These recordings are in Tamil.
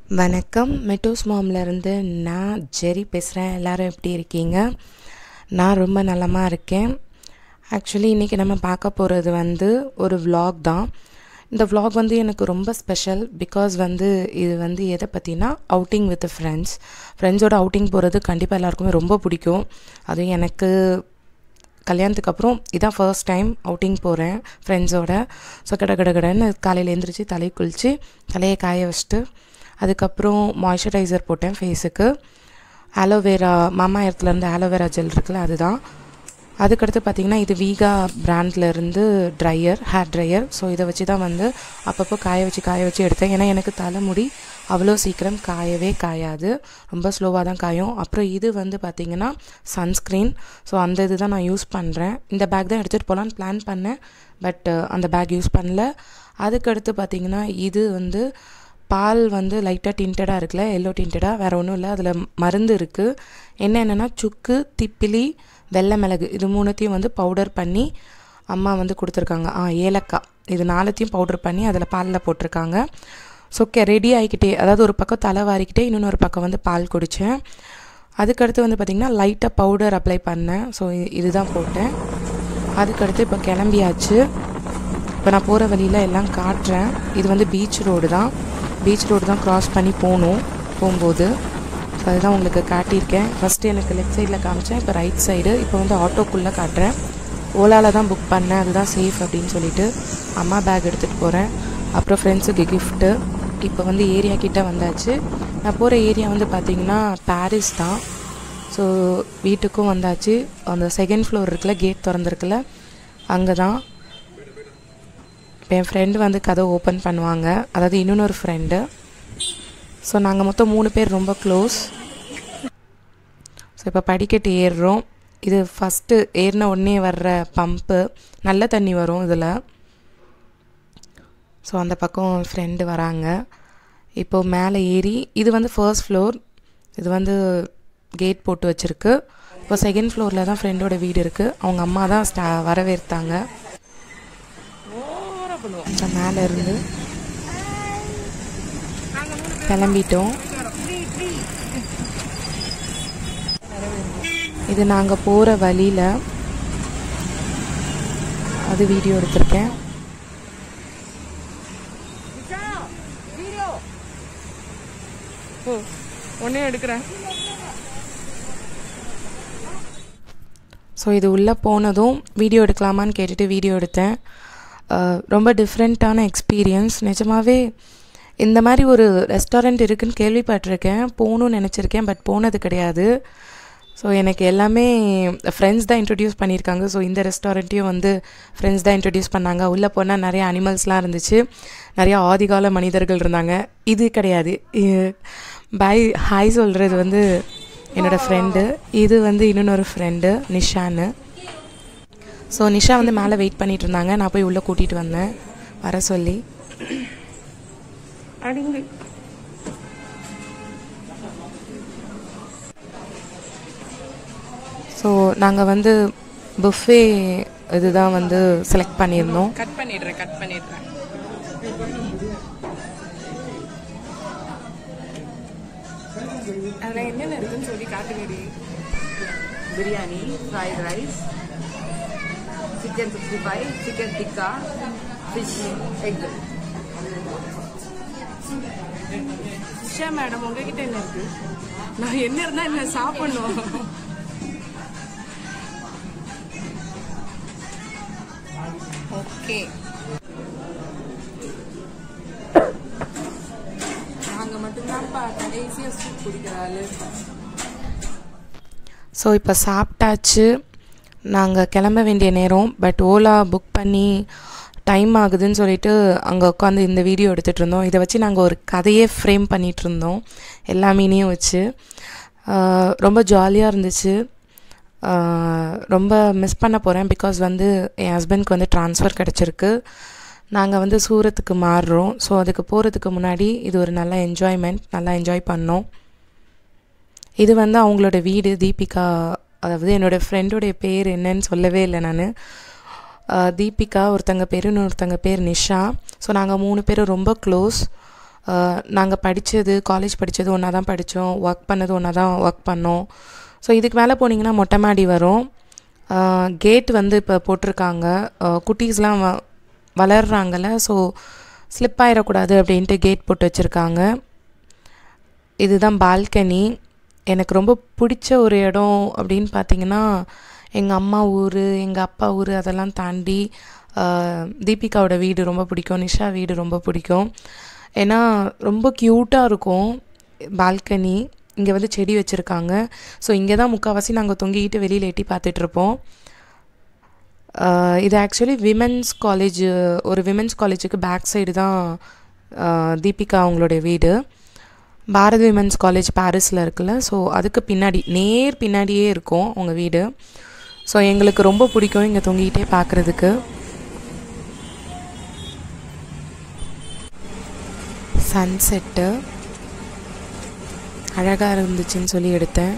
வணக்கம் மெட்டோஸ் மாம்லேருந்து நான் ஜெரி பேசுகிறேன் எல்லோரும் எப்படி இருக்கீங்க நான் ரொம்ப நலமாக இருக்கேன் ஆக்சுவலி இன்றைக்கி நம்ம பார்க்க போகிறது வந்து ஒரு vlog தான் இந்த vlog வந்து எனக்கு ரொம்ப ஸ்பெஷல் பிகாஸ் வந்து இது வந்து எதை பற்றினா அவுட்டிங் வித் ஃப்ரெண்ட்ஸ் ஃப்ரெண்ட்ஸோட அவுட்டிங் போகிறது கண்டிப்பாக எல்லாருக்குமே ரொம்ப பிடிக்கும் அதுவும் எனக்கு கல்யாணத்துக்கு அப்புறம் இதான் ஃபர்ஸ்ட் டைம் அவுட்டிங் போகிறேன் ஃப்ரெண்ட்ஸோட ஸோ கட கட கடன்னு காலையில் எழுந்திரிச்சு தலையை குளித்து தலையை காய வச்சுட்டு அதுக்கப்புறம் மாய்ஸ்சரைசர் போட்டேன் ஃபேஸுக்கு ஆலோவேரா மாமா இடத்துலேருந்து ஆலோவேரா ஜெல் இருக்குல்ல அதுதான் அதுக்கடுத்து பார்த்திங்கன்னா இது வீகா பிராண்ட்லேருந்து ட்ரையர் ஹேர் ட்ரையர் ஸோ இதை வச்சு தான் வந்து அப்பப்போ காய வச்சு காய வச்சு எடுத்தேன் ஏன்னா எனக்கு தலைமுடி அவ்வளோ சீக்கிரம் காயவே காயாது ரொம்ப ஸ்லோவாக தான் காயும் அப்புறம் இது வந்து பார்த்திங்கன்னா சன்ஸ்க்ரீன் ஸோ அந்த இது தான் நான் யூஸ் பண்ணுறேன் இந்த பேக் தான் எடுத்துகிட்டு போகலான்னு பிளான் பண்ணேன் பட் அந்த பேக் யூஸ் பண்ணல அதுக்கடுத்து பார்த்திங்கன்னா இது வந்து பால் வந்து லைட்டாக டிண்டடாக இருக்குல்ல எல்லோ டிண்டடாக வேறு ஒன்றும் இல்லை அதில் மருந்து இருக்குது என்னென்னா சுக்கு திப்பிலி வெள்ளை மிளகு இது மூணுத்தையும் வந்து பவுடர் பண்ணி அம்மா வந்து கொடுத்துருக்காங்க ஆ ஏலக்காய் இது நாலுத்தையும் பவுடர் பண்ணி அதில் பாலில் போட்டிருக்காங்க ஸோ ஓகே ரெடி ஆகிக்கிட்டே அதாவது ஒரு பக்கம் தலை வாரிக்கிட்டே இன்னொன்று பக்கம் வந்து பால் குடித்தேன் அதுக்கடுத்து வந்து பார்த்திங்கன்னா லைட்டாக பவுடர் அப்ளை பண்ணேன் ஸோ இதுதான் போட்டேன் அதுக்கடுத்து இப்போ கிளம்பியாச்சு இப்போ நான் போகிற வழியில் எல்லாம் காட்டுறேன் இது வந்து பீச் ரோடு தான் பீச் ரோடு தான் க்ராஸ் பண்ணி போகணும் போகும்போது ஸோ அதுதான் உங்களுக்கு காட்டியிருக்கேன் ஃபஸ்ட்டு எனக்கு லெஃப்ட் சைடில் காமிச்சேன் இப்போ ரைட் சைடு இப்போ வந்து ஆட்டோக்குள்ளே காட்டுறேன் ஓலாவில் தான் புக் பண்ணேன் அதுதான் சேஃப் அப்படின்னு சொல்லிட்டு அம்மா பேக் எடுத்துகிட்டு போகிறேன் அப்புறம் ஃப்ரெண்ட்ஸுக்கு கிஃப்ட்டு இப்போ வந்து ஏரியா கிட்டே வந்தாச்சு நான் போகிற ஏரியா வந்து பார்த்திங்கன்னா பாரிஸ் தான் ஸோ வீட்டுக்கும் வந்தாச்சு அந்த செகண்ட் ஃப்ளோர் இருக்குல்ல கேட் திறந்துருக்குல்ல அங்கே தான் இப்போ என் ஃப்ரெண்டு வந்து கதவை ஓப்பன் பண்ணுவாங்க அதாவது இன்னொன்று ஃப்ரெண்டு ஸோ நாங்கள் மொத்தம் மூணு பேர் ரொம்ப க்ளோஸ் ஸோ இப்போ படிக்கட்டு ஏறுறோம் இது ஃபஸ்ட்டு ஏறின உடனே வர்ற பம்பு நல்ல தண்ணி வரும் இதில் ஸோ அந்த பக்கம் ஃப்ரெண்டு வராங்க இப்போது மேலே ஏறி இது வந்து ஃபர்ஸ்ட் ஃப்ளோர் இது வந்து கேட் போட்டு வச்சுருக்கு இப்போ செகண்ட் ஃப்ளோரில் தான் ஃப்ரெண்டோட வீடு இருக்குது அவங்க அம்மா தான் ஸ்டா வரவேற்றாங்க ஸோ மேலே இருந்து கிளம்பிட்டோம் இது நாங்கள் போகிற வழியில் அது வீடியோ எடுத்திருக்கேன் ஒன்னே எடுக்கிறேன் ஸோ இது உள்ளே போனதும் வீடியோ எடுக்கலாமான்னு கேட்டுட்டு வீடியோ எடுத்தேன் அஹ் ரொம்ப டிஃப்ரெண்ட்டான எக்ஸ்பீரியன்ஸ் நிஜமாகவே இந்த மாதிரி ஒரு ரெஸ்டாரண்ட் இருக்குன்னு கேள்விப்பட்டிருக்கேன் போகணும்னு நினச்சிருக்கேன் பட் போனது கிடையாது ஸோ எனக்கு எல்லாமே ஃப்ரெண்ட்ஸ் தான் இன்ட்ரடியூஸ் பண்ணியிருக்காங்க ஸோ இந்த ரெஸ்டாரண்ட்டையும் வந்து ஃப்ரெண்ட்ஸ் தான் இன்ட்ரடியூஸ் பண்ணாங்க உள்ளே போனால் நிறைய அனிமல்ஸ்லாம் இருந்துச்சு நிறையா ஆதிகால மனிதர்கள் இருந்தாங்க இது கிடையாது பாய் ஹாய் சொல்கிறது வந்து என்னோடய ஃப்ரெண்டு இது வந்து இன்னொரு ஃப்ரெண்டு நிஷான்னு ஸோ நிஷா வந்து மேலே வெயிட் பண்ணிட்டு இருந்தாங்க நான் போய் உள்ளே கூட்டிகிட்டு வந்தேன் வர சொல்லி அடிங்க ஸோ நாங்கள் வந்து புஃபே இதுதான் வந்து செலக்ட் பண்ணியிருந்தோம் கட் பண்ணிடுறேன் கட் பண்ணிடுறேன் அதில் என்னென்ன இருக்குன்னு சொல்லி காட்டுங்கடி biryani, fried rice, chicken 65, chicken tikka, fish, egg. Usha madam உங்ககிட்ட என்ன இருக்கு நான் என்ன இருந்தா என்ன சாப்பிடணும் ஓகே நாங்க மட்டும்தான்ப்பா கடைசியா சூப் குடிக்கிறாள் ஸோ இப்போ சாப்பிட்டாச்சு நாங்கள் கிளம்ப வேண்டிய நேரம் பட் ஓலா புக் பண்ணி டைம் ஆகுதுன்னு சொல்லிட்டு அங்கே உட்காந்து இந்த வீடியோ எடுத்துகிட்டு இருந்தோம் இதை வச்சு நாங்கள் ஒரு கதையே ஃப்ரேம் பண்ணிகிட்டு இருந்தோம் எல்லா மீனையும் வச்சு ஆஹ் ரொம்ப ஜாலியாக இருந்துச்சு ஆஹ் ரொம்ப மிஸ் பண்ண போகிறேன் பிகாஸ் வந்து என் ஹஸ்பண்ட்க்கு வந்து ட்ரான்ஸ்ஃபர் கிடச்சிருக்கு நாங்கள் வந்து சூரத்துக்கு மாறுறோம் ஸோ அதுக்கு போகிறதுக்கு முன்னாடி இது ஒரு நல்ல என்ஜாய்மெண்ட் நல்லா என்ஜாய் பண்ணோம் இது வந்து அவங்களோட வீடு தீபிகா அதாவது என்னோடய ஃப்ரெண்டோடைய பேர் என்னன்னு சொல்லவே இல்லை நான் தீபிகா ஒருத்தங்க பேர் இன்னொருத்தங்க பேர் நிஷா ஸோ நாங்கள் மூணு பேரும் ரொம்ப க்ளோஸ் நாங்கள் படித்தது காலேஜ் படித்தது ஒன்றா தான் படித்தோம் ஒர்க் பண்ணது ஒன்றா தான் ஒர்க் பண்ணோம் ஸோ இதுக்கு மேலே போனீங்கன்னா மொட்டை மாடி வரும் கேட் வந்து இப்போ போட்டிருக்காங்க குட்டீஸ்லாம் வ வளர்றாங்கல்ல ஸோ ஸ்லிப் ஆயிடக்கூடாது அப்படின்ட்டு கேட் போட்டு வச்சுருக்காங்க இதுதான் பால்கனி எனக்கு ரொம்ப பிடிச்ச ஒரு இடம் அப்படின்னு பார்த்தீங்கன்னா எங்கள் அம்மா ஊர் எங்கள் அப்பா ஊர் அதெல்லாம் தாண்டி ஆஹ், தீபிகாவோட வீடு ரொம்ப பிடிக்கும் நிஷா வீடு ரொம்ப பிடிக்கும் ஏன்னா ரொம்ப க்யூட்டாக இருக்கும் பால்கனி இங்கே வந்து செடி வச்சுருக்காங்க ஸோ இங்கே தான் முக்கால்வாசி நாங்கள் தொங்கிக்கிட்டு வெளியில் எட்டி பார்த்துட்ருப்போம் ஆஹ் இது ஆக்சுவலி விமென்ஸ் காலேஜ் ஒரு விமென்ஸ் காலேஜுக்கு பேக் சைடு தான் ஆஹ் தீபிகா அவங்களுடைய வீடு பாரதி விமென்ஸ் காலேஜ் பாரிஸில் இருக்குல்ல ஸோ அதுக்கு பின்னாடி நேர் பின்னாடியே இருக்கும் அவங்க வீடு ஸோ எங்களுக்கு ரொம்ப பிடிக்கும் இங்கே தொங்கிக்கிட்டே பார்க்குறதுக்கு சன்செட்டு அழகாக இருந்துச்சுன்னு சொல்லி எடுத்தேன்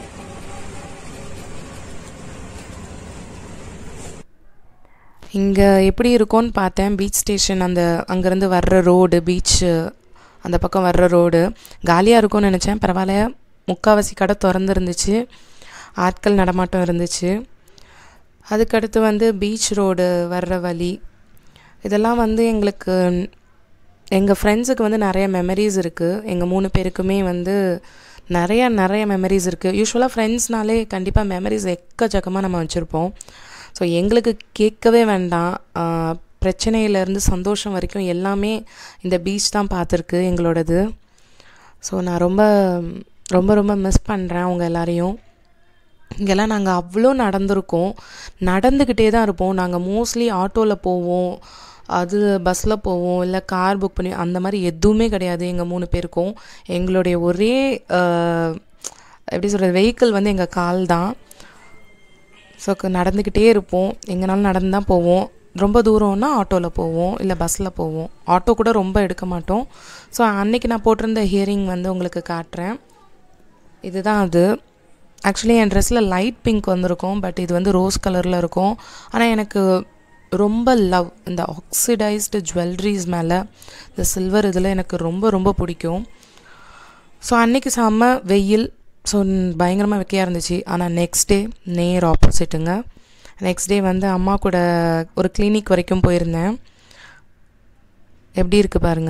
இங்கே எப்படி இருக்கும்னு பார்த்தேன் பீச் ஸ்டேஷன் அந்த அங்கேருந்து வர்ற ரோடு பீச்சு அந்த பக்கம் வர்ற ரோடு காலியாக இருக்கும்னு நினச்சேன் பரவாயில்ல முக்காவாசி கடை திறந்துருந்துச்சு ஆட்கள் நடமாட்டம் இருந்துச்சு அதுக்கடுத்து வந்து பீச் ரோடு வர்ற வழி இதெல்லாம் வந்து எங்களுக்கு எங்கள் ஃப்ரெண்ட்ஸுக்கு வந்து நிறைய மெமரிஸ் இருக்குது எங்கள் மூணு பேருக்குமே வந்து நிறைய நிறைய மெமரிஸ் இருக்குது யூஸ்வலாக ஃப்ரெண்ட்ஸ்னாலே கண்டிப்பாக மெமரிஸ் எக்கச்சக்கமாக நம்ம வச்சுருப்போம் ஸோ எங்களுக்கு கேட்கவே வேண்டாம் ஆஹ் பிரச்சனையிலேருந்து சந்தோஷம் வரைக்கும் எல்லாமே இந்த பீச் தான் பார்த்துருக்கு எங்களோடது ஸோ நான் ரொம்ப ரொம்ப ரொம்ப மிஸ் பண்ணுறேன் அவங்க எல்லாரையும் இங்கெல்லாம் நாங்கள் அவ்வளோ நடந்திருக்கோம் நடந்துக்கிட்டே தான் இருப்போம் நாங்கள் மோஸ்ட்லி ஆட்டோவில் போவோம் அது பஸ்ஸில் போவோம் இல்லை கார் புக் பண்ணி அந்த மாதிரி எதுவுமே கிடையாது எங்கள் மூணு பேருக்கும் எங்களுடைய ஒரே ஆஹ், எப்படி சொல்கிறது வெஹிக்கிள் வந்து எங்கள் கால் தான் ஸோ நடந்துக்கிட்டே இருப்போம் எங்கேனாலும் நடந்து தான் போவோம் ரொம்ப தூரம்னா ஆட்டோவில் போவோம் இல்லை பஸ்ஸில் போவோம் ஆட்டோ கூட ரொம்ப எடுக்க மாட்டோம் ஸோ அன்னைக்கு நான் போட்டிருந்த ஹியரிங் வந்து உங்களுக்கு காட்டுறேன் இதுதான் அது ஆக்சுவலி என் ட்ரெஸ்ஸில் லைட் பிங்க் வந்திருக்கும் பட் இது வந்து ரோஸ் கலரில் இருக்கும் ஆனால் எனக்கு ரொம்ப லவ் இந்த ஆக்சிடைஸ்டு ஜுவல்லரிஸ் மேலே இந்த சில்வர் இதில் எனக்கு ரொம்ப ரொம்ப பிடிக்கும் ஸோ அன்னைக்கு செம்ம வெயில் ஸோ பயங்கரமாக வெக்கையாக இருந்துச்சு ஆனால் நெக்ஸ்ட் டே நேர் ஆப்போசிட்டுங்க நெக்ஸ்ட் டே வந்து அம்மா கூட ஒரு கிளினிக் வரைக்கும் போயிருந்தேன் எப்படி இருக்கு பாருங்க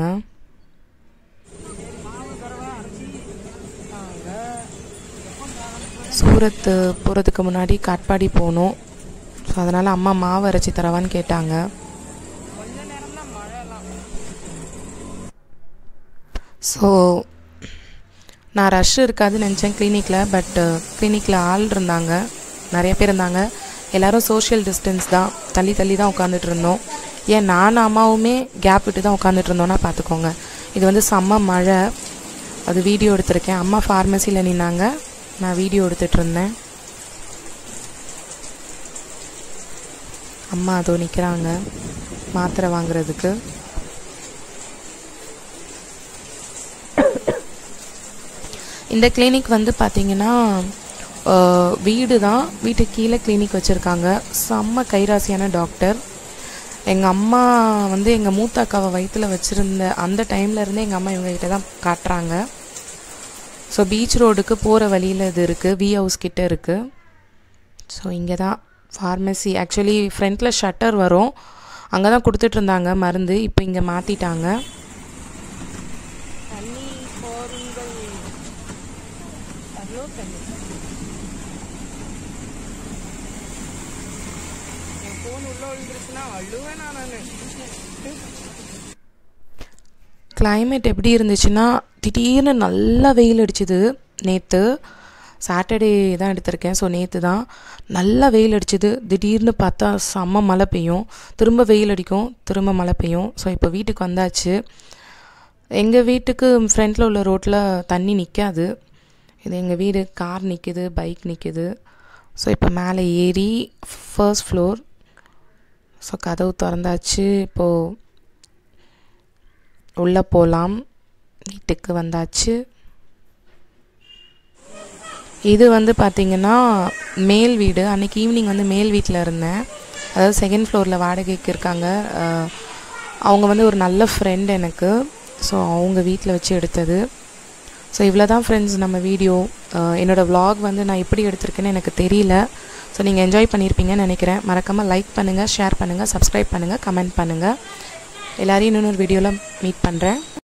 சூரத்து போகிறதுக்கு முன்னாடி காட்பாடி போகணும் ஸோ அதனால் அம்மா மாவு அரைச்சி தரவான்னு கேட்டாங்க ஸோ நான் ரஷ் இருக்காதுன்னு நினச்சேன் கிளினிக்கில் பட் கிளினிக்கில் ஆள் இருந்தாங்க நிறைய பேர் இருந்தாங்க எல்லாரும் சோஷியல் டிஸ்டன்ஸ் தான் தள்ளி தள்ளி தான் உட்காந்துட்டு இருந்தோம் ஏன் நான் அம்மாவுமே கேப் விட்டு தான் உட்காந்துட்டு இருந்தோன்னா பார்த்துக்கோங்க இது வந்து செம்ம மழை அது வீடியோ எடுத்திருக்கேன் அம்மா ஃபார்மசியில் நின்னாங்க நான் வீடியோ எடுத்துகிட்டு இருந்தேன் அம்மா அதோ நிற்கிறாங்க மாத்திரை வாங்குறதுக்கு இந்த கிளினிக் வந்து பார்த்தீங்கன்னா அஹ், வீடு தான் வீட்டுக்கு கீழே கிளினிக் வச்சுருக்காங்க செம்ம கைராசியான டாக்டர் எங்கள் அம்மா வந்து எங்கள் மூத்த அக்காவை வயிற்றில் வச்சுருந்த அந்த டைம்ல இருந்தே எங்கள் அம்மா இவங்ககிட்ட தான் காட்டுறாங்க ஸோ பீச் ரோடுக்கு போகிற வழியில் இது இருக்குது வி ஹவுஸ் கிட்ட இருக்குது ஸோ இங்கே தான் ஃபார்மசி ஆக்சுவலி ஃப்ரண்ட்டில் ஷட்டர் வரும் அங்கே தான் கொடுத்துட்டு இருந்தாங்க மருந்து இப்போ இங்கே மாற்றிட்டாங்க தண்ணி போருங்கள் அவ்வளோ தண்ணி என் ஃபோன் உள்ள விழுந்துருச்சுன்னா அழுவேன் நான் climate எப்படி இருந்துச்சுன்னா திடீர்னு நல்லா வெயில் அடிச்சுது நேற்று சாட்டர்டே தான் எடுத்திருக்கேன் ஸோ நேற்று தான் நல்லா வெயில் அடிச்சுது திடீர்னு பார்த்தா செம்ம மழை பெய்யும் திரும்ப வெயில் அடிக்கும் திரும்ப மழை பெய்யும் ஸோ இப்போ வீட்டுக்கு வந்தாச்சு எங்கள் வீட்டுக்கு ஃப்ரண்ட்டில் உள்ள ரோட்டில் தண்ணி நிற்காது இது எங்கள் வீடு கார் நிற்கிது பைக் நிற்கிது ஸோ இப்போ மேலே ஏறி ஃபர்ஸ்ட் ஃப்ளோர் ஸோ கதவு திறந்தாச்சு இப்போது உள்ளே போகலாம் வீட்டுக்கு வந்தாச்சு இது வந்து பார்த்திங்கன்னா மேல் வீடு அன்றைக்கி ஈவினிங் வந்து மேல் வீட்டில் இருந்தேன் அதாவது செகண்ட் ஃப்ளோரில் வாடகைக்கு இருக்காங்க அஹ், அவங்க வந்து ஒரு நல்ல ஃப்ரெண்ட் எனக்கு ஸோ அவங்க வீட்டில் வச்சு எடுத்தது ஸோ இவ்வளோ தான் ஃப்ரெண்ட்ஸ் நம்ம வீடியோ என்னோடய vlog வந்து நான் எப்படி எடுத்திருக்கேன்னு எனக்கு தெரியல ஸோ நீங்கள் என்ஜாய் பண்ணியிருப்பீங்கன்னு நினைக்கிறேன் மறக்காமல் லைக் பண்ணுங்கள் ஷேர் பண்ணுங்கள் சப்ஸ்கிரைப் பண்ணுங்கள் கமெண்ட் பண்ணுங்கள் எல்லாரையும் இன்னொரு வீடியோவில் மீட் பண்ணுறேன்